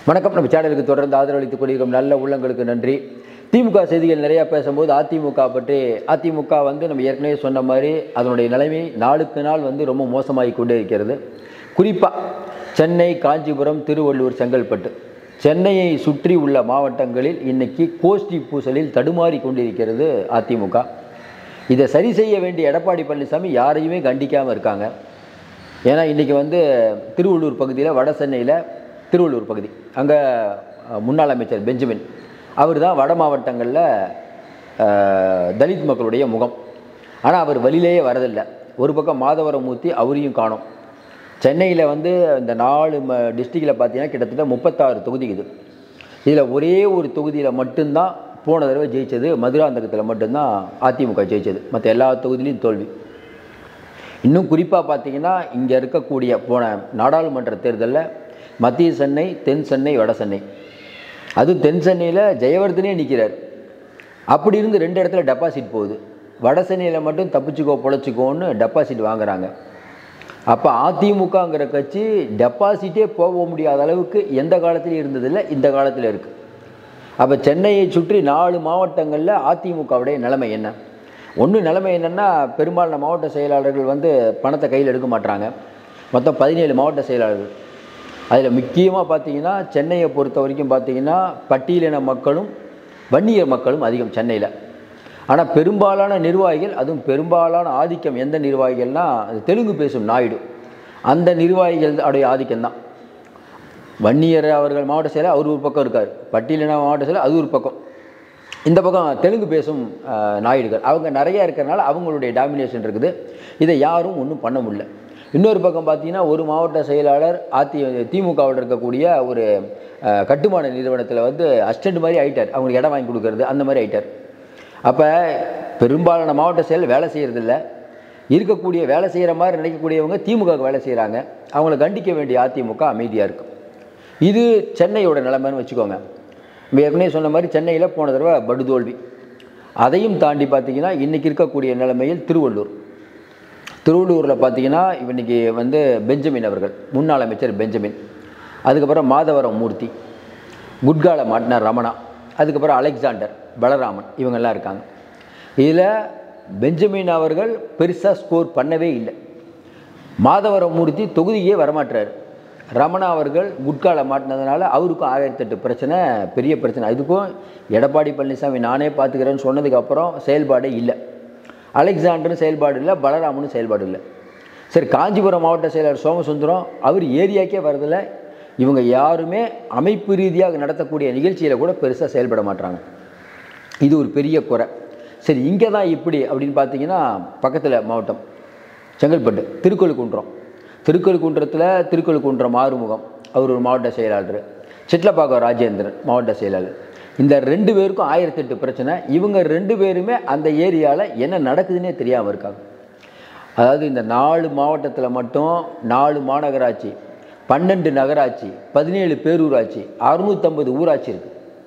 வணக்கம் நம்ம சேனலுக்கு தொடர்ந்து ஆதரவளித்துக் கொண்டிருக்கும் நல்ல உள்ளங்களுக்கு நன்றி திமுக செய்திகள் நிறையா பேசும்போது அதிமுக பற்றி அதிமுக வந்து நம்ம ஏற்கனவே சொன்ன மாதிரி அதனுடைய நிலைமை நாளுக்கு நாள் வந்து ரொம்ப மோசமாகி கொண்டே இருக்கிறது குறிப்பாக சென்னை காஞ்சிபுரம் திருவள்ளூர் செங்கல்பட்டு சென்னையை சுற்றி உள்ள மாவட்டங்களில் இன்னைக்கு கோஷ்டி பூசலில் தடுமாறி கொண்டிருக்கிறது அதிமுக இதை சரி செய்ய வேண்டிய எடப்பாடி பழனிசாமி யாரையுமே கண்டிக்காமல் இருக்காங்க ஏன்னா இன்றைக்கி வந்து திருவள்ளூர் பகுதியில் வட சென்னையில் திருவள்ளூர் பகுதி அங்கே முன்னாள் அமைச்சர் பெஞ்சமின் அவர் தான் வட மாவட்டங்களில் அஹ், தலித் மக்களுடைய முகம் ஆனால் அவர் வழியிலேயே வரதில்லை ஒரு பக்கம் மாதவரமூர்த்தி அவரையும் காணோம் சென்னையில் வந்து இந்த நாலு ம டிஸ்ட்ரிக்டில் பார்த்தீங்கன்னா கிட்டத்தட்ட முப்பத்தாறு தொகுதி இது இதில் ஒரே ஒரு தொகுதியில் மட்டும்தான் போன தடவை ஜெயிச்சது மதுராந்தகத்தில் மட்டும்தான் அதிமுக ஜெயிச்சது மற்ற எல்லா தொகுதியிலையும் தோல்வி இன்னும் குறிப்பாக பார்த்தீங்கன்னா இங்கே இருக்கக்கூடிய போன நாடாளுமன்ற தேர்தலில் மத்திய சென்னை தென் சென்னை வட சென்னை அதுவும் தென் சென்னையில் ஜெயவர்தனே நிற்கிறார் அப்படி இருந்து ரெண்டு இடத்துல டெபாசிட் போகுது வட சென்னையில் மட்டும் தப்பிச்சுக்கோ பொழைச்சிக்கோன்னு டெபாசிட் வாங்குறாங்க அப்போ அதிமுகங்கிற கட்சி டெபாசிட்டே போக முடியாத அளவுக்கு எந்த காலத்திலையும் இருந்ததில்லை இந்த காலத்தில் இருக்குது அப்போ சென்னையை சுற்றி நாலு மாவட்டங்களில் அதிமுகவுடைய நிலைமை என்ன ஒன்று நிலைமை என்னென்னா பெரும்பாலான மாவட்ட செயலாளர்கள் வந்து பணத்தை கையில் எடுக்க மாட்டாங்க மொத்தம் பதினேழு மாவட்ட செயலாளர்கள் அதில் முக்கியமாக பார்த்தீங்கன்னா சென்னையை பொறுத்த வரைக்கும் பார்த்தீங்கன்னா பட்டியலின மக்களும் வன்னியர் மக்களும் அதிகம் சென்னையில் ஆனால் பெரும்பாலான நிர்வாகிகள் அதுவும் பெரும்பாலான ஆதிக்கம் எந்த நிர்வாகிகள்னா அது தெலுங்கு பேசும் நாயுடு அந்த நிர்வாகிகள் உடைய ஆதிக்கம் தான் வன்னியர் அவர்கள் மாவட்ட செயலர் அவர் ஒரு பக்கம் இருக்கார் பட்டியலின மாவட்ட செயலர் அது ஒரு பக்கம் இந்த பக்கம் தெலுங்கு பேசும் அஹ், நாயுடுகள் அவங்க நிறைய இருக்கிறனால அவங்களுடைய டாமினேஷன் இருக்குது இதை யாரும் ஒன்றும் பண்ண முடியல இன்னொரு பக்கம் பார்த்தீங்கன்னா ஒரு மாவட்ட செயலாளர் அதி திமுகவில் இருக்கக்கூடிய ஒரு அஹ், கட்டுமான நிறுவனத்தில் வந்து அசிஸ்டன்ட் மாதிரி ஆயிட்டார் அவங்களுக்கு இடம் வாங்கி கொடுக்கறது அந்த மாதிரி ஆயிட்டார் அப்போ பெரும்பாலான மாவட்ட செயல் வேலை செய்கிறதில்ல இருக்கக்கூடிய வேலை செய்கிற மாதிரி நினைக்கக்கூடியவங்க திமுகவுக்கு வேலை செய்கிறாங்க அவங்கள கண்டிக்க வேண்டிய அதிமுக அமைதியாக இருக்கும் இது சென்னையோட நிலைமைன்னு வச்சுக்கோங்க நம்ம ஏற்கனவே சொன்ன மாதிரி சென்னையில் போன தடவை படுதோல்வி அதையும் தாண்டி பார்த்தீங்கன்னா இன்றைக்கி இருக்கக்கூடிய நிலைமையில் திருவள்ளூர் திருவள்ளூரில் பார்த்தீங்கன்னா இன்னைக்கு வந்து பெஞ்சமின் அவர்கள் முன்னாள் அமைச்சர் பெஞ்சமின் அதுக்கப்புறம் மாதவரம் மூர்த்தி குட்கால மாட்டினார் ரமணா அதுக்கப்புறம் அலெக்சாண்டர் பலராமன் இவங்கெல்லாம் இருக்காங்க இதில் பெஞ்சமின் அவர்கள் பெருசாக ஸ்கோர் பண்ணவே இல்லை மாதவரம் மூர்த்தி தொகுதியே வரமாட்டார் ரமணா அவர்கள் குட்கால மாட்டினதுனால அவருக்கும் ஆயிரத்தெட்டு பிரச்சனை பெரிய பிரச்சனை இதுக்கும் எடப்பாடி பழனிசாமி நானே பார்த்துக்கிறேன்னு சொன்னதுக்கப்புறம் செயல்பாடே இல்லை அலெக்சாண்டரும் செயல்பாடு இல்லை பலராமனும் செயல்பாடு இல்லை சரி காஞ்சிபுரம் மாவட்ட செயலர் சோமசுந்தரம் அவர் ஏரியாக்கே வரதில்ல இவங்க யாருமே அமைப்பு ரீதியாக நடத்தக்கூடிய நிகழ்ச்சியில் கூட பெருசாக செயல்பட மாட்டாங்க இது ஒரு பெரிய குறை சரி இங்கே தான் இப்படி அப்படின்னு பார்த்தீங்கன்னா பக்கத்தில் மாவட்டம் செங்கல்பட்டு திருக்கழுக்குன்றம் திருக்கழுக்குன்றத்தில் திருக்கழுக்குன்றம் ஆறுமுகம் அவர் ஒரு மாவட்ட செயலாளர் சிட்லப்பாக்கம் ராஜேந்திரன் மாவட்ட செயலாளர் இந்த ரெண்டு பேருக்கும் ஆயிரத்தெட்டு பிரச்சனை இவங்க ரெண்டு பேருமே அந்த ஏரியாவில் என்ன நடக்குதுன்னே தெரியாமல் இருக்காங்க அதாவது இந்த நாலு மாவட்டத்தில் மட்டும் நாலு மாநகராட்சி பன்னெண்டு நகராட்சி பதினேழு பேரூராட்சி அறுநூற்றம்பது ஊராட்சி இருக்குது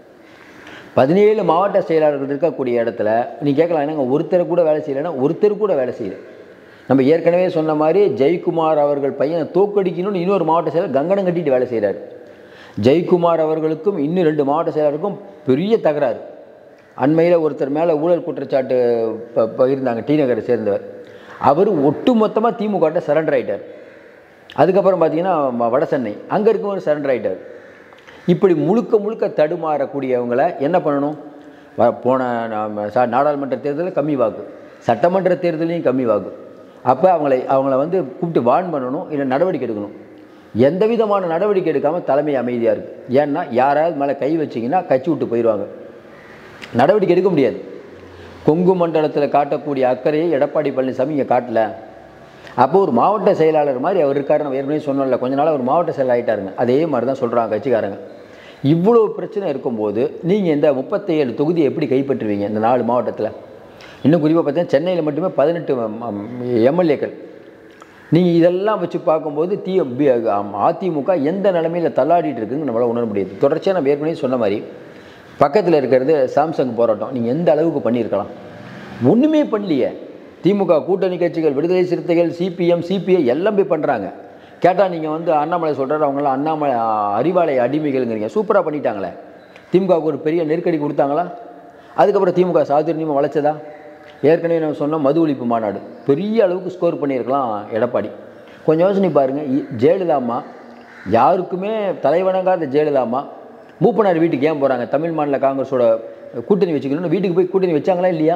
பதினேழு மாவட்ட செயலாளர்கள் இருக்கக்கூடிய இடத்துல நீ கேட்கலாம் என்னங்க ஒருத்தர் கூட வேலை செய்யலைன்னா ஒருத்தர் கூட வேலை செய்யல நம்ம ஏற்கனவே சொன்ன மாதிரி ஜெயக்குமார் அவர்கள் பையனை தோக்கடிக்கணும்னு இன்னொரு மாவட்ட செயலர் கங்கணம் கட்டிட்டு வேலை செய்கிறார் ஜெயக்குமார் அவர்களுக்கும் இன்னும் ரெண்டு மாவட்ட செயலருக்கும் பெரிய தகராறு அண்மையில் ஒருத்தர் மேலே ஊழல் குற்றச்சாட்டு ப- பகிர்ந்தாங்க டி நகரை சேர்ந்தவர் அவர் ஒட்டுமொத்தமாக திமுகட்ட சரண்டர் ஆயிட்டார் அதுக்கப்புறம் பார்த்தீங்கன்னா ம- வட சென்னை அங்கே இருக்கவங்க சரண்டர் ஆயிட்டார் இப்படி முழுக்க முழுக்க தடுமாறக்கூடியவங்கள என்ன பண்ணணும் வ- போன நாம சா நாடாளுமன்ற தேர்தலில் கம்மி வாக்கு சட்டமன்ற தேர்தலையும் கம்மி வாக்கு அப்போ அவங்களை அவங்கள வந்து கூப்பிட்டு வார்ன் பண்ணணும் இல்லை நடவடிக்கை எடுக்கணும் எந்த விதமான நடவடிக்கை எடுக்காமல் தலைமை அமைதியாக இருக்குது ஏன்னா யாராவது மேலே கை வச்சிங்கன்னா கட்சி விட்டு போயிடுவாங்க நடவடிக்கை எடுக்க முடியாது கொங்கு மண்டலத்தில் காட்டக்கூடிய அக்கறையை எடப்பாடி பழனிசாமி இங்கே காட்டல அப்போ ஒரு மாவட்ட செயலாளர் மாதிரி அவர் இருக்காரு நம்ம ஏற்கனவே சொன்னோம்ல கொஞ்ச நாள் அவர் மாவட்ட செயலர் ஆகிட்டாருங்க அதே மாதிரி தான் சொல்கிறாங்க கட்சிக்காரங்க இவ்வளோ பிரச்சனை இருக்கும்போது நீங்கள் இந்த முப்பத்தேழு தொகுதியை எப்படி கைப்பற்றுவீங்க இந்த நாலு மாவட்டத்தில் இன்னும் குறிப்பாக பார்த்தீங்கன்னா சென்னையில் மட்டுமே பதினெட்டு எம்எல்ஏக்கள் நீங்கள் இதெல்லாம் வச்சு பார்க்கும்போது தி பி- ஆம், அதிமுக எந்த நிலைமையில் தள்ளாடிட்டு இருக்குன்னு நம்மளால் உணர முடியுது தொடர்ச்சியாக நம்ம ஏற்கனவே சொன்ன மாதிரி பக்கத்தில் இருக்கிறது சாம்சங் போராட்டம் நீங்கள் எந்த அளவுக்கு பண்ணியிருக்கலாம் ஒன்றுமே பண்ணலையே திமுக கூட்டணி கட்சிகள் விடுதலை சிறுத்தைகள் சிபிஎம் சிபிஐ எல்லாம் போய் பண்ணுறாங்க கேட்டால் நீங்கள் வந்து அண்ணாமலை சொல்கிறாரு அவங்களாம் அண்ணாமலை அறிவாலய அடிமைகள்ங்கிறீங்க சூப்பராக பண்ணிட்டாங்களே திமுகவுக்கு ஒரு பெரிய நெருக்கடி கொடுத்தாங்களா அதுக்கப்புறம் திமுக சாதுரியமாக வளைச்சதா ஏற்கனவே நம்ம சொன்னோம் மது ஒழிப்பு மாநாடு பெரிய அளவுக்கு ஸ்கோர் பண்ணியிருக்கலாம் எடப்பாடி கொஞ்சம் யோசனை பாருங்கள் இ- ஜெயலலிதா அம்மா யாருக்குமே தலைவணங்காத ஜெயலலிதா அம்மா மூப்பனார் வீட்டுக்கு ஏன் போகிறாங்க தமிழ் மாநில காங்கிரஸோட கூட்டணி வச்சுக்கணும்னு வீட்டுக்கு போய் கூட்டணி வச்சாங்களா இல்லையா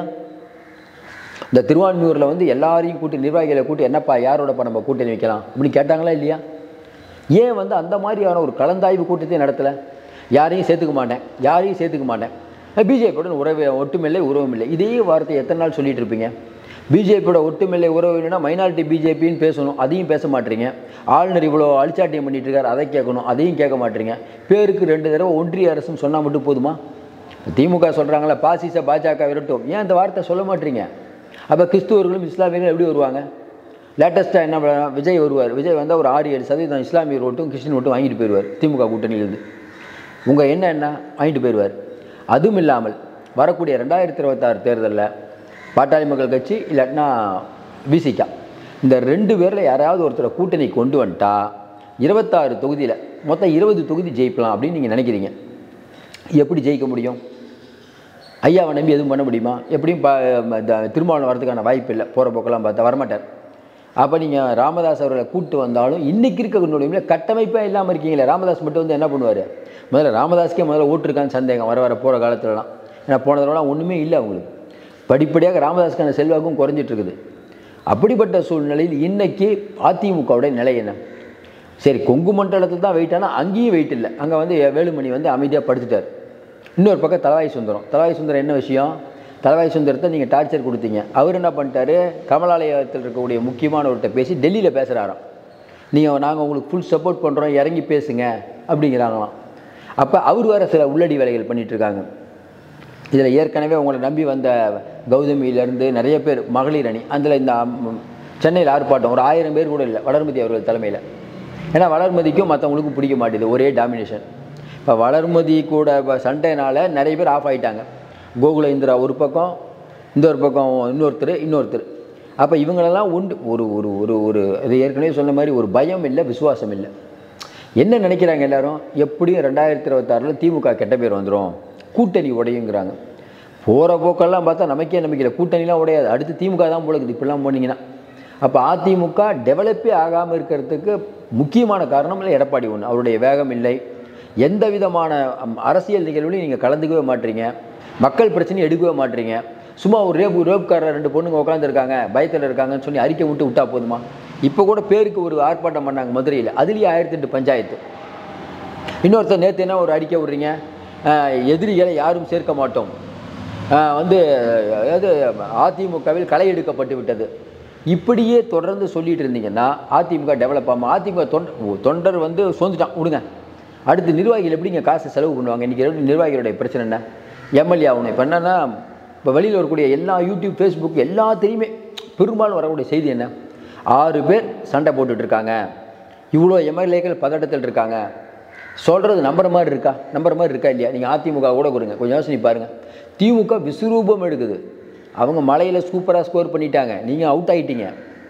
இந்த திருவான்மியூரில் வந்து எல்லாரையும் கூட்டி நிர்வாகிகளை கூட்டி என்னப்பா யாரோடப்பா நம்ம கூட்டணி வைக்கலாம் அப்படின்னு கேட்டாங்களா இல்லையா ஏன் வந்து அந்த மாதிரியான ஒரு கலந்தாய்வு கூட்டத்தை நடத்தலை யாரையும் சேர்த்துக்க மாட்டேன் யாரையும் சேர்த்துக்க மாட்டேன் பிஜேபியோட உறவு ஒட்டுமில்லை உறவும் இல்லை இதே வார்த்தை எத்தனை நாள் சொல்லிட்டு இருப்பீங்க பிஜேபியோட ஒட்டுமில்லை உறவு இல்லைன்னா மைனாரிட்டி பிஜேபின்னு பேசணும் அதையும் பேச மாட்டீங்க ஆளுநர் இவ்வளோ அழிச்சாட்டியம் பண்ணிட்டு இருக்காரு அதை கேட்கணும் அதையும் கேட்க மாட்டீங்க பேருக்கு ரெண்டு தடவை ஒன்றிய அரசுன்னு சொன்னால் மட்டும் போதுமா திமுக சொல்கிறாங்களே பாசிச பாஜக விரட்டும் ஏன் அந்த வார்த்தை சொல்ல மாட்டீங்க அப்போ கிறிஸ்துவர்களும் இஸ்லாமியர்களும் எப்படி வருவாங்க லேட்டஸ்ட்டாக என்ன பண்ண- விஜய் வருவார் விஜய் வந்தால் ஒரு ஆறு ஏழு சதவீதம் இஸ்லாமியர் ஓட்டும் கிறிஸ்டின் ஓட்டும் வாங்கிட்டு போயிடுவார் திமுக கூட்டணியிலிருந்து உங்கள் என்ன என்ன வாங்கிட்டு போயிடுவார் அதுவும் இல்லாமல் வரக்கூடிய ரெண்டாயிரத்தி இருபத்தாறு தேர்தலில் பாட்டாளி மக்கள் கட்சி இல்லாட்டினா விசிகா இந்த ரெண்டு பேரில் யாராவது ஒருத்தரை கூட்டணி கொண்டு வந்துட்டா இருபத்தாறு தொகுதியில் மொத்தம் இருபது தொகுதி ஜெயிக்கலாம் அப்படின்னு நீங்கள் நினைக்கிறீங்க எப்படி ஜெயிக்க முடியும் ஐயாவை நம்பி எதுவும் பண்ண முடியுமா எப்படியும் ப இந்த திருமாவளவன் வரதுக்கான வாய்ப்பு இல்லை போகிற போக்கெல்லாம் பார்த்தா வரமாட்டார் அப்போ நீங்கள் ராமதாஸ் அவர்களை கூட்டு வந்தாலும் இன்றைக்கி இருக்க நுழைவில் கட்டமைப்பே இல்லாமல் இருக்கீங்களே ராமதாஸ் மட்டும் வந்து என்ன பண்ணுவார் முதல்ல ராமதாஸ்க்கே முதல்ல ஓட்டு இருக்கான்னு சந்தேகம் வர வர போகிற காலத்துலலாம் ஏன்னா போன தடவைலாம் ஒன்றுமே இல்லை அவங்களுக்கு படிப்படியாக ராமதாஸ்க்கான செல்வாக்கும் குறைஞ்சிட்டு இருக்குது அப்படிப்பட்ட சூழ்நிலையில் இன்னைக்கு அதிமுகவுடைய நிலை என்ன சரி கொங்கு மண்டலத்தில் தான் வெயிட் ஆனால் அங்கேயும் வெயிட் இல்லை அங்கே வந்து வேலுமணி வந்து அமைதியாக படுத்துட்டார் இன்னொரு பக்கம் தலவாய் சுந்தரம் தலவாய் சுந்தரம் என்ன விஷயம் தலவாய் சுந்தரத்தை நீங்கள் டார்ச்சர் கொடுத்தீங்க அவர் என்ன பண்ணிட்டாரு கமலாலயத்தில் இருக்கக்கூடிய முக்கியமானவர்கிட்ட பேசி டெல்லியில் பேசுகிறாராம் நீங்கள் நாங்கள் உங்களுக்கு ஃபுல் சப்போர்ட் பண்ணுறோம் இறங்கி பேசுங்க அப்படிங்கிறாங்களாம் அப்போ அவர் வேறு சில உள்ளடி வேலைகள் பண்ணிட்டு இருக்காங்க இதில் ஏற்கனவே உங்களை நம்பி வந்த கௌதமியிலேருந்து நிறைய பேர் மகளிர் அணி அதில் இந்த ம், சென்னையில் ஆர்ப்பாட்டம் ஒரு ஆயிரம் பேர் கூட இல்லை வளர்மதி அவர்கள் தலைமையில் ஏன்னா வளர்மதிக்கும் மற்றவங்களுக்கும் பிடிக்க மாட்டேது ஒரே டாமினேஷன் இப்போ வளர்மதி கூட இப்போ சண்டைனால நிறைய பேர் ஆஃப் ஆயிட்டாங்க கோகுல இந்திரா ஒரு பக்கம் இந்த ஒரு பக்கம் இன்னொருத்தர் இன்னொருத்தர் அப்போ இவங்களெல்லாம் உண்டு ஒரு ஒரு ஒரு ஒரு இது ஏற்கனவே சொன்ன மாதிரி ஒரு பயம் இல்லை விசுவாசம் இல்லை என்ன நினைக்கிறாங்க எல்லாரும் எப்படியும் ரெண்டாயிரத்தி இருபத்தாறில் திமுக கெட்ட பேர் வந்துடும் கூட்டணி உடையுங்கிறாங்க போகிற போக்கெல்லாம் பார்த்தா நமக்கே நம்பிக்கை கூட்டணிலாம் உடையாது அடுத்து திமுக தான் போல இருக்குது இப்படிலாம் போனீங்கன்னா அப்போ அதிமுக டெவலப்பே ஆகாமல் இருக்கிறதுக்கு முக்கியமான காரணம் இல்லை எடப்பாடி ஒன்று அவருடைய வேகம் இல்லை எந்த விதமான அம், அரசியல் நிகழ்வுலையும் நீங்கள் கலந்துக்கவே மாட்டீங்க மக்கள் பிரச்சனையும் எடுக்கவே மாட்டீங்க சும்மா ஒரு ரேப் ரேப்காரர் ரெண்டு பொண்ணுங்க உட்காந்துருக்காங்க பயத்தில் இருக்காங்கன்னு சொல்லி அறிக்கை விட்டு விட்டா போதுமா இப்போ கூட பேருக்கு ஒரு ஆர்ப்பாட்டம் பண்ணாங்க மதுரையில் அதுலேயே ஆயிரத்தி எட்டு பஞ்சாயத்து இன்னொருத்தர் நேற்று என்ன ஒரு அறிக்கை விடுறீங்க அஹ், எதிரிகளை யாரும் சேர்க்க மாட்டோம் அஹ், வந்து அதாவது அதிமுகவில் களை எடுக்கப்பட்டு விட்டது இப்படியே தொடர்ந்து சொல்லிட்டு இருந்தீங்கன்னா அதிமுக டெவலப் ஆகும் அதிமுக தொண்டர் தொண்டர் வந்து சோர்ந்துட்டான் விடுங்க அடுத்து நிர்வாகிகள் எப்படிங்க காசு செலவு பண்ணுவாங்க இன்றைக்கி நிர்வாகிகளுடைய பிரச்சனை என்ன எம்எல்ஏ ஆகணும் இப்போ என்னென்னா இப்போ வெளியில் வரக்கூடிய எல்லா யூடியூப் ஃபேஸ்புக் எல்லாத்துலேயுமே பெரும்பாலும் வரக்கூடிய செய்தி என்ன ஆறு பேர் சண்டை போட்டுட்டு இருக்காங்க இவ்வளோ எம்எல்ஏக்கள் பதட்டத்தில் இருக்காங்க சொல்கிறது நம்புற மாதிரி இருக்கா நம்புற மாதிரி இருக்கா இல்லையா நீங்கள் அதிமுக கூட கொடுங்க கொஞ்சம் யோசனை பாருங்கள் திமுக விஸ்வரூபம் எடுக்குது அவங்க மலையில் சூப்பராக ஸ்கோர் பண்ணிட்டாங்க நீங்கள் அவுட் ஆயிட்டீங்க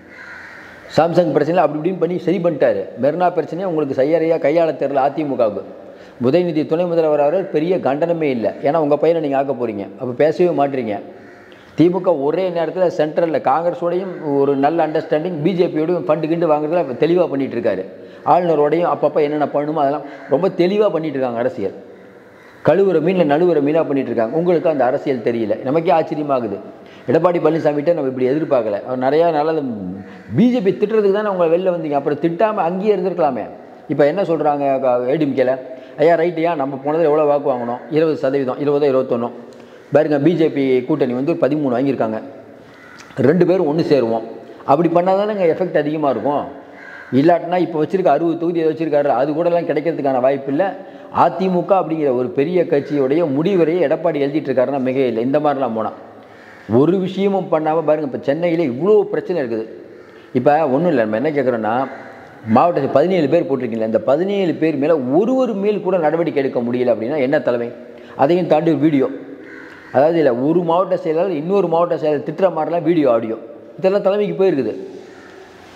சாம்சங் பிரச்சனை அப்படி இப்படின்னு பண்ணி சரி பண்ணிட்டாரு மெர்னா பிரச்சனையை உங்களுக்கு செய்யறையாக கையாள தெரில அதிமுகவுக்கு உதயநிதி துணை முதல்வர் அவர்கள் பெரிய கண்டனமே இல்லை ஏன்னா உங்கள் பையனை நீங்கள் ஆக்க போகிறீங்க அப்போ பேசவே மாட்டீங்க திமுக ஒரே நேரத்தில் சென்ட்ரலில் காங்கிரஸோடையும் ஒரு நல்ல அண்டர்ஸ்டாண்டிங் பிஜேபியோடையும் ஃபண்டு கிண்டு வாங்குறதுல தெளிவாக பண்ணிட்டு இருக்காரு ஆளுநரோடையும் அப்பப்போ என்னென்ன பண்ணணுமோ அதெல்லாம் ரொம்ப தெளிவாக பண்ணிட்டு இருக்காங்க அரசியல் கழுவுற மீனில் நழுவுற மீனாக பண்ணிட்டு இருக்காங்க உங்களுக்கு அந்த அரசியல் தெரியல நமக்கே ஆச்சரியமாகுது எடப்பாடி பழனிசாமிகிட்ட நம்ம இப்படி எதிர்பார்க்கல அவர் நிறையா நல்லது பிஜேபி திட்டுறதுக்கு தானே உங்களை வெளில வந்தீங்க அப்புறம் திட்டாமல் அங்கேயே இருந்திருக்கலாமே இப்போ என்ன சொல்கிறாங்க ஏடிஎம்கேல ஐயா ரைட்டுயா நம்ம போனதில் எவ்வளோ வாக்கு வாங்கினோம் இருபது சதவீதம் இருபதோ இருபத்தொன்னோ பாருங்க பிஜேபி கூட்டணி வந்து பதிமூணு வாங்கியிருக்காங்க ரெண்டு பேரும் ஒன்று சேருவோம் அப்படி பண்ணால் தானேங்க எஃபெக்ட் அதிகமாக இருக்கும் இல்லாட்டினா இப்போ வச்சிருக்க அறுபது தொகுதி எதை வச்சிருக்காரு அது கூடலாம் கிடைக்கிறதுக்கான வாய்ப்பு இல்லை அதிமுக அப்படிங்கிற ஒரு பெரிய கட்சியுடைய முடிவரையை எடப்பாடி எழுதிட்டு இருக்காருன்னா மிக இல்லை இந்த மாதிரிலாம் போனால் ஒரு விஷயமும் பண்ணாமல் பாருங்கள் இப்போ சென்னையில் இவ்வளோ பிரச்சனை இருக்குது இப்போ ஒன்றும் இல்லை நம்ம என்ன கேட்குறோன்னா மாவட்டத்தில் பதினேழு பேர் போட்டிருக்கீங்களா இந்த பதினேழு பேர் மேலே ஒரு ஒரு மேல் கூட நடவடிக்கை எடுக்க முடியல அப்படின்னா என்ன தலைமை அதையும் தாண்டி ஒரு வீடியோ அதாவது இல்லை ஒரு மாவட்ட செயலாளர் இன்னொரு மாவட்ட செயலாளர் திட்டுற மாதிரிலாம் வீடியோ ஆடியோ இதெல்லாம் தலைமைக்கு போயிருக்குது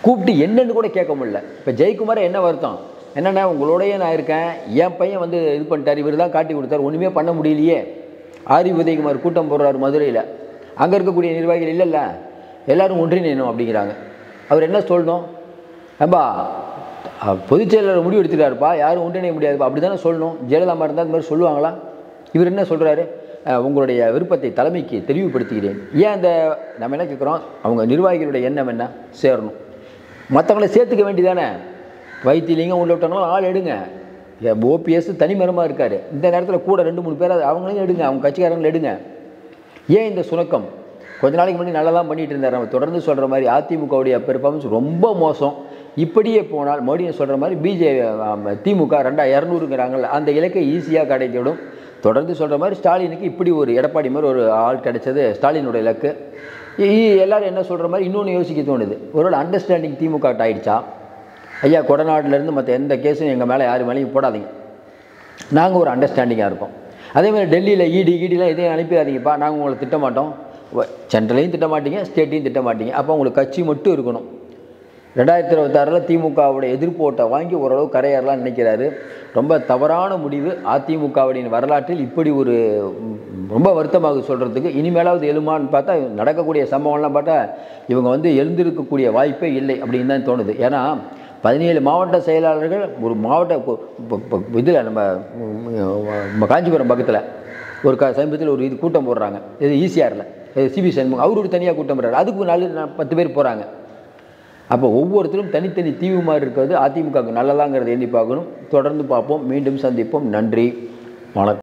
கூப்பிட்டு என்னன்னு கூட கேட்க முடியல இப்போ ஜெயக்குமார் என்ன வருத்தம் என்னென்ன உங்களோடயே நான் இருக்கேன் என் பையன் வந்து இது பண்ணிட்டார் இவர் தான் காட்டி கொடுத்தார் ஒன்றுமே பண்ண முடியலையே ஆரி உதயகுமார் கூட்டம் போடுறாரு மதுரையில் அங்கே இருக்கக்கூடிய நிர்வாகிகள் இல்லைல்ல எல்லாரும் ஒன்றிணையணும் அப்படிங்கிறாங்க அவர் என்ன சொல்லணும் ஏம்பா பொதுச் செயலாளர் முடிவு எடுத்துட்டாருப்பா யாரும் ஒன்றிணைய முடியாதுப்பா அப்படி தானே சொல்லணும் ஜெயலலிதா இருந்தால் இந்த மாதிரி சொல்லுவாங்களா இவர் என்ன சொல்கிறாரு உங்களுடைய விருப்பத்தை தலைமைக்கு தெளிவுபடுத்துகிறேன் ஏன் அந்த நம்ம என்ன கேட்குறோம் அவங்க நிர்வாகிகளுடைய எண்ணம் என்ன சேரணும் மற்றவங்கள சேர்த்துக்க வேண்டியதானே வைத்தியலிங்கம் உள்ள விட்டாங்களும் ஆள் எடுங்க ஓபிஎஸ் தனிமரமாக இருக்கார் இந்த நேரத்தில் கூட ரெண்டு மூணு பேர் அவங்களையும் எடுங்க அவங்க கட்சிக்காரங்களை எடுங்க ஏன் இந்த சுணக்கம் கொஞ்ச நாளைக்கு முன்னாடி நல்லா தான் பண்ணிட்டு இருந்தார் நம்ம தொடர்ந்து சொல்கிற மாதிரி அதிமுகவுடைய பெர்ஃபார்மன்ஸ் ரொம்ப மோசம் இப்படியே போனால் மோடியை சொல்கிற மாதிரி பிஜே திமுக ரெண்டா இரநூறுங்கிறாங்கல்ல அந்த இலக்கை ஈஸியாக கிடைக்கிடும் தொடர்ந்து சொல்கிற மாதிரி ஸ்டாலினுக்கு இப்படி ஒரு எடப்பாடி மாதிரி ஒரு ஆள் கிடைச்சது ஸ்டாலினோட இலக்கு இ- எல்லாரும் என்ன சொல்கிற மாதிரி இன்னொன்று யோசிக்க தோணுது ஒருவேளை அண்டர்ஸ்டாண்டிங் திமுக ஆயிடுச்சா ஐயா கொடநாட்டிலேருந்து மற்ற எந்த கேஸும் எங்கள் மேலே யார் மேலேயும் போடாதீங்க நாங்கள் ஒரு அண்டர்ஸ்டாண்டிங்காக இருக்கோம் அதே மாதிரி டெல்லியில் இடி இடிலாம் எதையும் அனுப்பிடாதீங்கப்பா நாங்கள் உங்களை திட்ட மாட்டோம் வ- சென்ட்ரலையும் திட்ட மாட்டீங்க ஸ்டேட்டையும் திட்ட மாட்டீங்க அப்போ உங்களுக்கு கட்சி மட்டும் இருக்கணும் ரெண்டாயிரத்தி இருபத்தாறில் திமுகவோட எதிர்ப்போட்டை வாங்கி ஓரளவு கரையேறலாம்னு நினைக்கிறாரு ரொம்ப தவறான முடிவு அதிமுகவுடைய வரலாற்றில் இப்படி ஒரு ம், ரொம்ப வருத்தமாக சொல்கிறதுக்கு இனிமேலாவது எழுமான்னு பார்த்தா நடக்கக்கூடிய சம்பவம்லாம் பார்த்தா இவங்க வந்து எழுந்திருக்கக்கூடிய வாய்ப்பே இல்லை அப்படின்னு தான் தோணுது ஏன்னா பதினேழு மாவட்ட செயலாளர்கள் ஒரு மாவட்ட இதில் நம்ம ம், நம்ம காஞ்சிபுரம் பக்கத்தில் ஒரு க சமீபத்தில் ஒரு இது கூட்டம் போடுறாங்க இது ஈசிஆரில் சிபி சண்முகம் அவரு ஒரு தனியாக கூட்டம் போடுறாரு அதுக்கு நாலு நா- பத்து பேர் போகிறாங்க அப்போ ஒவ்வொருத்தரும் தனித்தனி தீவு மாதிரி இருக்கிறது அதிமுகவுக்கு நல்லதாங்கிறத எண்ணி பார்க்கணும் தொடர்ந்து பார்ப்போம் மீண்டும் சந்திப்போம் நன்றி வணக்கம்